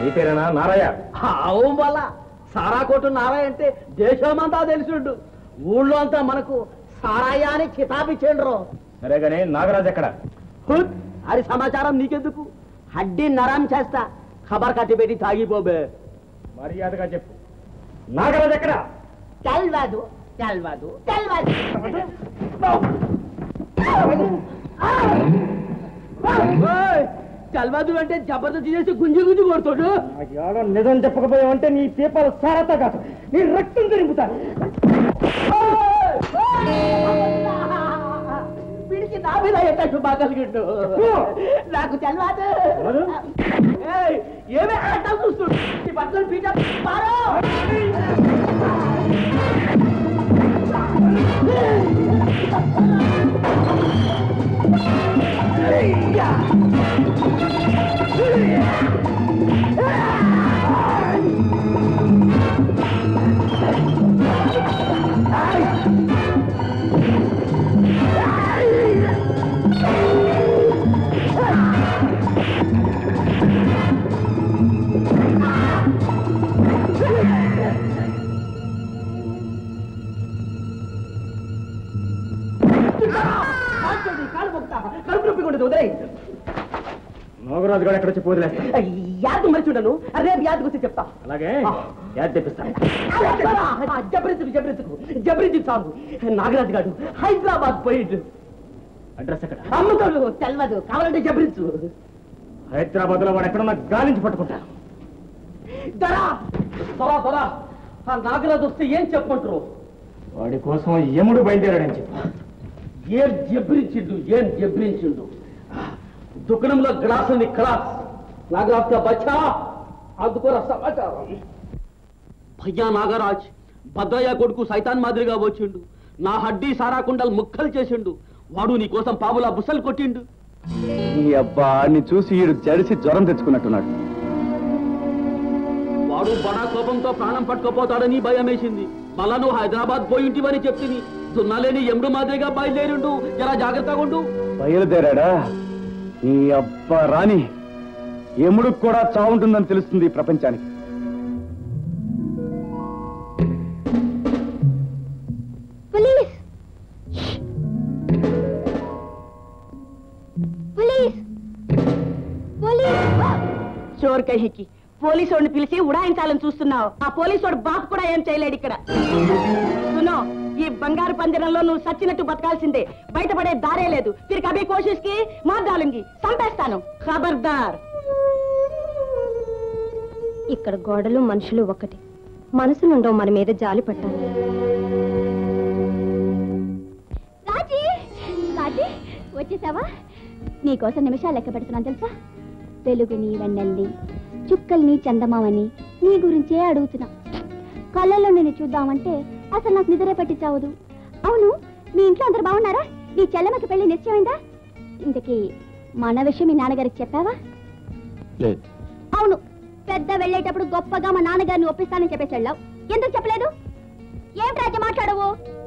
నీ పేరేనా నారాయ అవును వల్ల సారా కొట్టు నారాయ అంటే దేశమంతా తెలిసిండు ఊళ్ళో అంతా మనకు సారాయ అని కితాబిచ్చేండ్రు సరే గానీ నాగరాజు ఎక్కడ హుట్ అది సమాచారం నీకెందుకు హడ్డీ నరం చేస్తా ఖబర్ కట్టి పెట్టి తాగిపోబే మర్యాదగా చెప్పు నాగరాజు ఎక్కడ తెల్వదు తెల్వదు తెల్వదు ఓయ్, తెల్వదు అంటే జబర్దస్త్ చేసి గుంజి గుంజి కొడుతాడు నిజం చెప్పకపోయావంటే నీ పేపర్ సారత కాదు నీ రక్తం తిరుగుతాను పిడికి నా మీద ఎట్టట్టు బాగలిగిండు నాకు తెల్వదు తెల్వదు? ఏయ్, ఏమే ఆట చూస్తుండు ఈ బట్టలు పీట పారో కాల్చండి, కాలు మొక్కుతా. కడుపు నొప్పి కొట్టదు ఉదయ్ నాగరాజు గారు ఎక్కడ చెప్పి వదిలేస్తా యాదకు మరిచి ఉండను రేపు యాదకు వచ్చి చెప్తా అలాగే యాద్ తెప్పిస్తాను జబరించుకు జబరించుకు జబరించుకు సాగు నాగరాజు గారు హైదరాబాద్ పోయిండు అడ్రస్ ఎక్కడ అమ్ముతాడు తెల్వదు కావాలంటే జబరించు హైదరాబాద్ లో వాడు ఎక్కడున్నా గాలించి పట్టుకుంటా దరా దరా దరా ఆ నాగరాజు వస్తే ఏం చెప్పంటారు వాడి కోసం యముడు బయలుదేరాడని చెప్పు ఏం జబరించిండు ఏం జబరించిండు దుకాణంలో గ్లాస్ ఉంది క్లాస్ నాగరాజు బచ్చా అందుకోర సమాచారం భయ్యా నాగరాజ్ భద్రయ్య కొడుకు సైతాన్ మాదిరిగా వచ్చిండు నా హడ్డీ సారా కుండలు ముక్కలు చేసిండు వాడు నీ కోసం పావులా బుసలు కొట్టిండు ఈ అబ్బా ని చూసి ఈడు జడిసి జ్వరం తెచ్చుకున్నట్టున్నాడు వాడు బడా కోపంతో ప్రాణం పట్టుకోపోతాడని భయం వేసింది మళ్ళా నువ్వు హైదరాబాద్ పోయి ఉంటివని చెప్తిని దున్నలేని ఎముడు మాదిరిగా బయలుదేరిండు జరా జాగ్రత్తగా ఉండు బయలుదేరాడా ఈ అబ్బా రాని ఎముడుకు కూడా చావుంటుందని తెలుస్తుంది ఈ ప్రపంచానికి పోలీస్ పోలీస్ పోలీస్ చోర్ కహికి పోలీసు వాడిని పిలిచి ఉడాయించాలని చూస్తున్నావు ఆ పోలీసు వాడు బాపు కూడా ఏం చేయలేడు ఇక్కడ సునో ఈ బంగారు పంజరంలో నువ్వు సచ్చినట్టు బతకాల్సిందే బయటపడే దారే లేదు తిరిగి అభి కోషిష్ కి మార్దాలుంగి చంపేస్తాను ఖబర్దార్ ఇక్కడ గోడలు మనుషులు ఒకటి మనసులుండో మన మీద జాలి పట్టాలి రాజీ రాజీ వచ్చేసావా నీకోసం నిమిషాలు లెక్క పెడుతున్నాను తెలుసా వెలుగుని వెన్నెల్ని చుక్కల్ని చందమామని నీ గురించే అడుగుతున్నా కళ్ళల్లో నేను చూద్దామంటే అసలు నాకు నిద్రే పట్టించావదు అవును మీ ఇంట్లో అందరు బాగున్నారా నీ చెల్లెమ్మకి పెళ్లి నిశ్చయమైందా ఇంతకీ మన విషయం మీ నాన్నగారికి చెప్పావా లేదు అవును పెద్ద వెళ్ళేటప్పుడు గొప్పగా మా నాన్నగారిని ఒప్పిస్తానని చెప్పేసి వెళ్ళావు ఎందుకు చెప్పలేదు ఏం రాజ్య మాట్లాడవు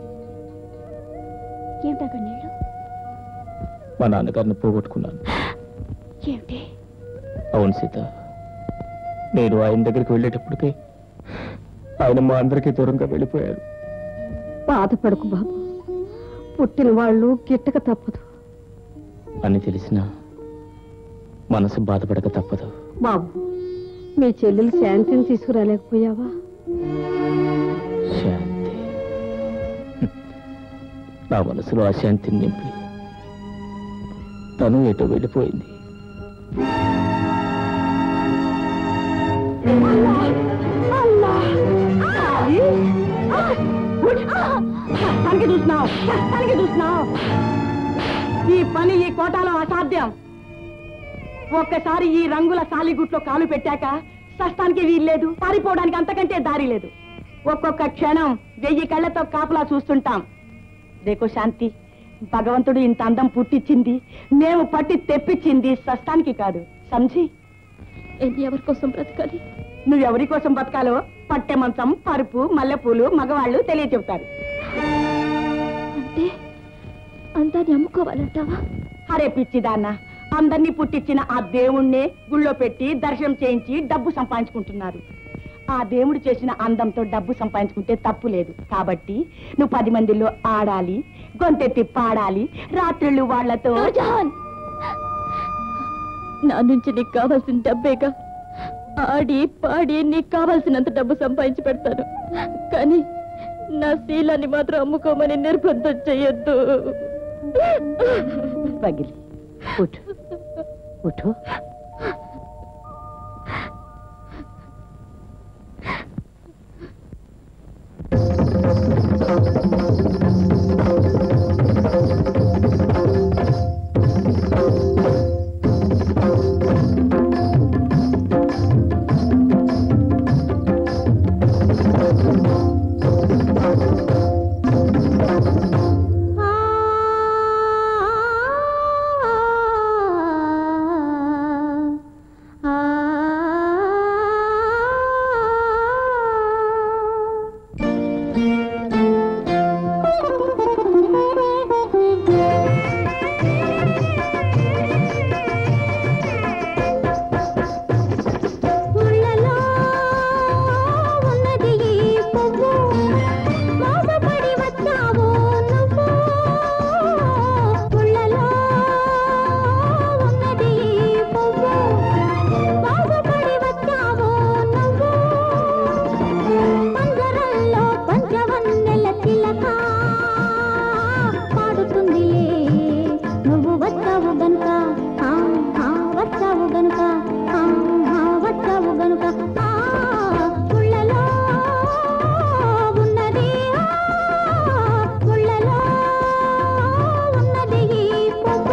ఏమిటా కన్నీళ్ళు మా నాన్నగారిని పోగొట్టుకున్నాను ఏమిటి అవును సీత నేను ఆయన దగ్గరికి వెళ్ళేటప్పటికే ఆయన మా అందరికీ దూరంగా వెళ్ళిపోయారు బాధపడకు బాబు పుట్టిన వాళ్ళు గిట్టక తప్పదు అని తెలిసినా మనసు బాధపడక తప్పదు బాబు మీ చెల్లెలు శాంతిని తీసుకురాలేకపోయావా శాంతి హ్మ్. నా మనసులో అశాంతిని నింపి తను ఎటో వెళ్ళిపోయింది తనకి చూసినావు తనకి చూసినావు ఈ పని ఈ కోటాలో అసాధ్యం ఒక్కసారి ఈ రంగుల సాలిగుట్లో కాలు పెట్టాక సస్తానికి వీల్లేదు పారిపోవడానికి అంతకంటే దారి లేదు ఒక్కొక్క క్షణం వెయ్యి కళ్ళతో కాపలా చూస్తుంటాం దేకో శాంతి భగవంతుడు ఇంత అందం పుట్టించింది మేము పట్టి తెప్పించింది సస్తానికి కాదు సంజీ ఏంటి ఎవరి కోసం బ్రతకాలి నువ్వు ఎవరి కోసం బతకాలో పట్టె మంచం పరుపు మల్లెపూలు మగవాళ్ళు తెలియ చెబుతారు అంటే అంతా అమ్ముకోవాలంటావా అరే పిచ్చిదాన్న అందరినీ పుట్టించిన ఆ దేవుణ్ణే గుళ్ళో పెట్టి దర్శనం చేయించి డబ్బు సంపాదించుకుంటున్నారు ఆ దేవుడు చేసిన అందంతో డబ్బు సంపాదించుకుంటే తప్పు లేదు కాబట్టి నువ్వు పది మందిలో ఆడాలి గొంతెత్తి పాడాలి రాత్రులు వాళ్లతో నూర్జహాన్ నా నుంచి నీకు కావాల్సిన డబ్బేగా ఆడి పాడి నీకు కావాల్సినంత డబ్బు సంపాదించి పెడతాను కానీ నా శీలాన్ని మాత్రం అమ్ముకోమని నిర్బంధం చెయ్యొద్దు పగిలి ఉఠు ఉఠు ముళ్ళలో ఉన్నది ఈ పువ్వు మోసపడి వచ్చావు నువ్వు ముళ్ళలో ఉన్నది ఈ పువ్వు మోసపడి వచ్చావు నువ్వు పంజరంలో పంచవన్నెల చిలక పాడుతుందిలే నువ్వు వచ్చావు గనుక ఆ, ఆ, వచ్చావు గనుక ఆ, ఆ, వచ్చావు గనుక ఆ, ముళ్ళలో ఉన్నది ఆ, ముళ్ళలో ఉన్నది ఈ పువ్వు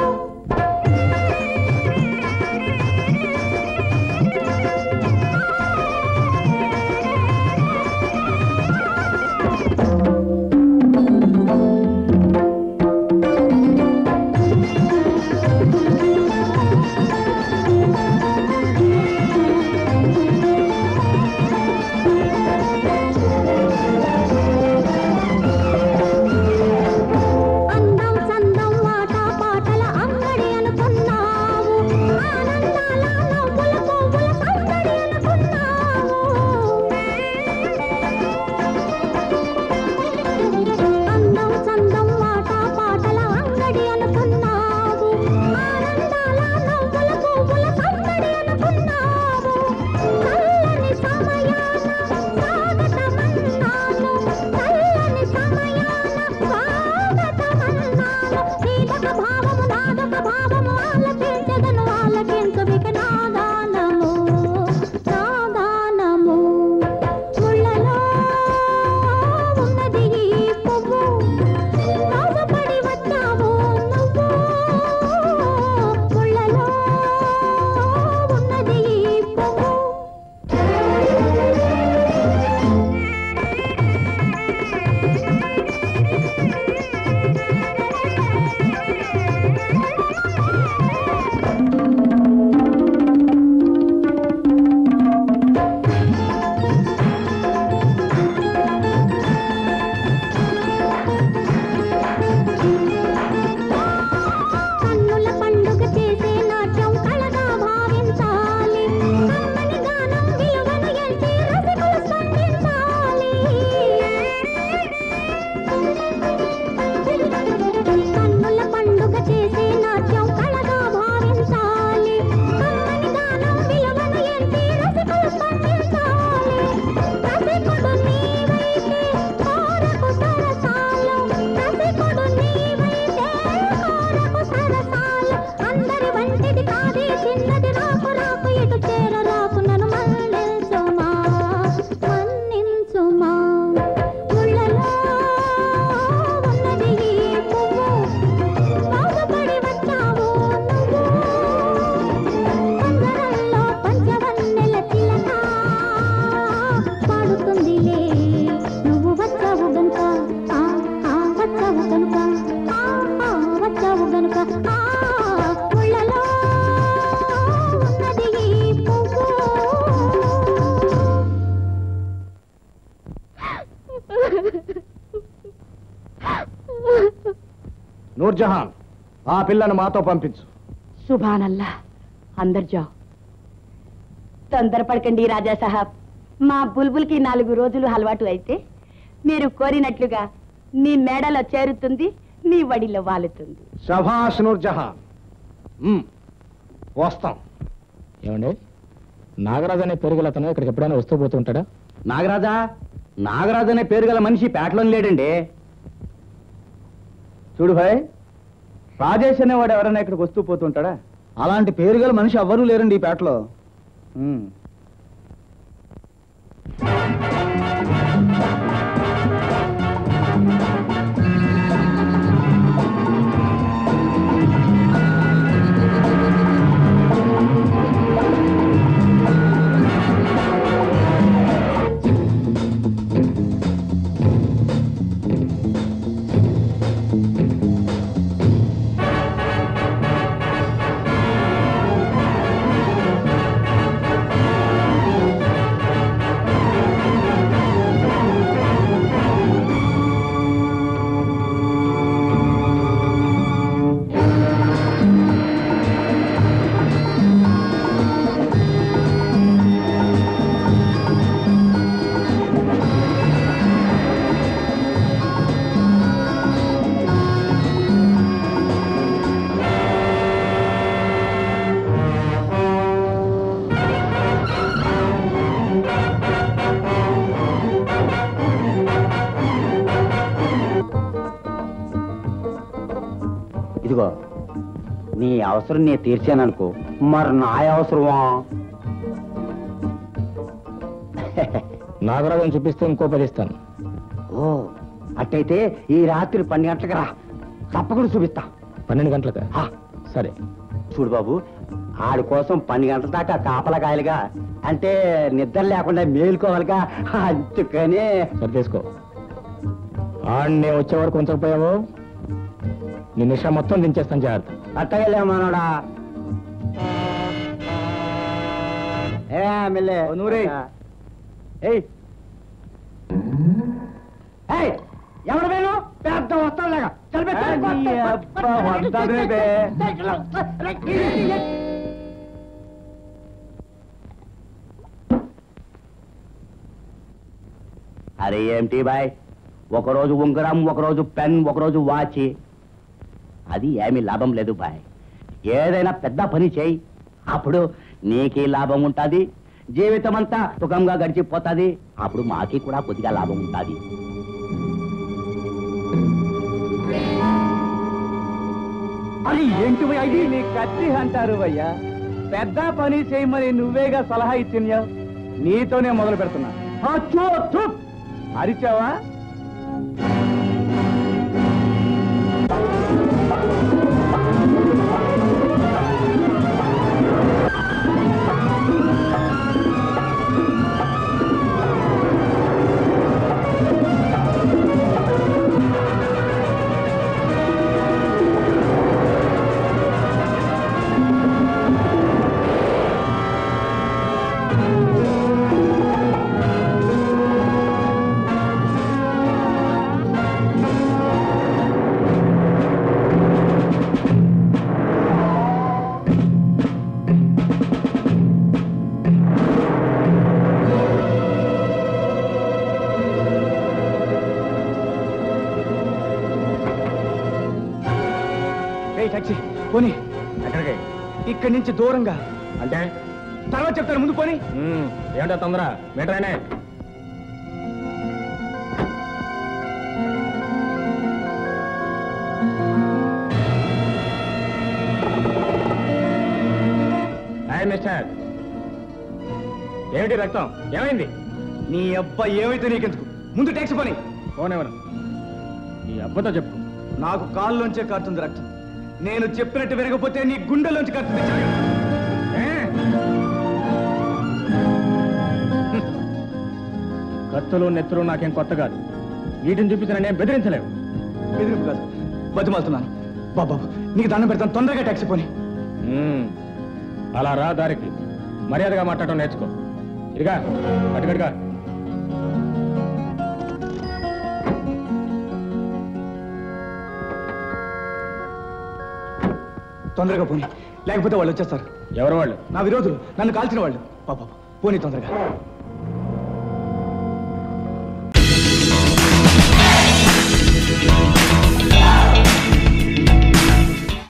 అందం చందం మాట పాటల అంగడి అనుకున్నావు ఆనందాల నవ్వుల పువ్వుల సందడి అనుకున్నావు అందం చందం మాట పాటల అంగడి అనుకున్నావు ఆనందాల నవ్వుల పువ్వుల సందడి అనుకున్నావు చల్లని సమయాన స్వాగతమన్నాను చల్లని సమయాన స్వాగతమన్నాను నీదొక భావము నాదొక భావము ఆలకించదను ఆలకించుమిక నాదానము నాదానము ముళ్ళలో ఉన్నది ఈ పువ్వు మోసపడి వచ్చావు నువ్వు ముళ్ళలో ఉన్నది ఈ పువ్వు కన్నుల పండుగ చేసే నాట్యం కళగా భావించాలి కమ్మని గానం విలువను ఎంచి రసికులు స్పందించాలి కన్నుల పండుగ చేసే నాట్యం కళగా భావించాలి కమ్మని గానం విలువను ఎంచి రసికులు స్పందించాలి రసికుడు నీవైతే కోరకు సరసాలు రసికుడు నీవైతే కోరకు సరసాలు అందరి వంటిది కాదే చిన్నది రాకు రాకు ఇటు చేర రాకు నన్ను మన్నించుమా మన్నించుమా ముళ్ళలో ఉన్నది ఈ పువ్వు బాగుపడి వచ్చావు నువ్వు పంజరంలో పంచవన్నెల చిలక పాడుతుందిలే నువ్వు వచ్చావు గనుక ఆ, ఆ, వచ్చావు గనుక ఆ, ఆ, వచ్చావు గనుక ఆ, ముళ్ళలో ఉన్నది ఈ పువ్వు నూర్జహాన్ ఆ పిల్లను మాతో పంపించు సుభానల్లా అందరు జావ్ తొందరపడకండి రాజా సాహబ్ మా బుల్బుల్కి నాలుగు రోజులు అలవాటు అయితే మీరు కోరినట్లుగా మీ మేడలో చేరుతుంది మీ వడిలో వాలుతుంది శభాష్ నూర్ జహాన్ మ్మ్. వస్తాం ఏమండి నాగరాజు అనే పేరు గల అతను ఇక్కడికి ఎప్పుడైనా వస్తూ పోతుంటాడా నాగరాజా నాగరాజు అనే పేరు గల మనిషి పేటలో లేడండి చూడు భాయ్ రాజేష్ అనేవాడు ఎవరైనా ఇక్కడికి వస్తూ పోతుంటాడా అలాంటి పేరు గల మనిషి ఎవ్వరూ లేరండి ఈ పేటలో మ్మ్. ఇదిగో నీ అవసరం నేను తీర్చాననుకో మరి నా అవసరమా నాగరాజుని చూపిస్తే ఇంకో పది ఇస్తాను ఓ అట్టయితే ఈ రాత్రి పన్నెండు గంటలకు రా తప్పకుండా చూపిస్తా పన్నెండు గంటలకా ఆ, సరే చూడు బాబు ఆడి కోసం పన్నెండు గంటల దాకా కాపలా కాయలుగా అంటే నిద్ర లేకుండా మేలుకోవాలిగా అందుకనే సరి తీసుకో ఆడిని వచ్చే వరకు ఉంచకపోయావు నీ నిషా మొత్తం దించేస్తాను జాగ్రత్త అట్టగలే మనోడా ఏ మిల్లే నూరే ఏయ్ ఏయ్ ఎవడు వేణు పెద్ద వస్తాడులాగా అరే ఏంటి బాయ్ ఒకరోజు ఉంగరం ఒకరోజు పెన్ ఒకరోజు వాచి అది ఏమీ లాభం లేదు బాయ్ ఏదైనా పెద్ద పని చేయి అప్పుడు నీకి లాభం ఉంటుంది జీవితం అంతా సుఖంగా గడిచిపోతుంది అప్పుడు మాకి కూడా కొద్దిగా లాభం ఉంటుంది అది ఏంటి అది నీ కత్తి అంటారు అయ్యా పెద్ద పని చేయమని నువ్వేగా సలహా ఇచ్చిన్యా నీతోనే మొదలు పెడుతున్నా అరిచావా ఏ టాక్సీ పోనీ ఎక్కడికి ఇక్కడి నుంచి దూరంగా అంటే తర్వాత చెప్తాను ముందు పోనీ ఏమిటో తొందర మీటరైనా హాయ్ మిస్టర్ ఏమిటి రక్తం ఏమైంది నీ అబ్బాయి ఏమైతే నీకెందుకు ముందు టాక్సీ పోనీ ఫోన్ ఎవరు నీ అబ్బతో చెప్పు నాకు కాల్లోంచే కారుతుంది రక్తం నేను చెప్పినట్టు వినకపోతే నీ గుండెలోంచి కారుతుంది జాగ్రత్త. కత్తులు నెత్తులు నాకేం కొత్త కాదు వీటిని చూపించిన నేను బెదిరించలేవు బెదిరింపు కాదు బతిమాలుతున్నాను బాబు నీకు దండం పెడతాను తొందరగా టాక్సీ పోనీ మ్మ్. అలా రా దారికి మర్యాదగా మాట్లాడటం నేర్చుకో ఇదిగా అటుగడుగా తొందరగా పోనీ లేకపోతే వాళ్ళు వచ్చేస్తారు ఎవరు వాళ్ళు నా విరోధులు నన్ను కాల్చిన వాళ్ళు పాప పోనీ తొందరగా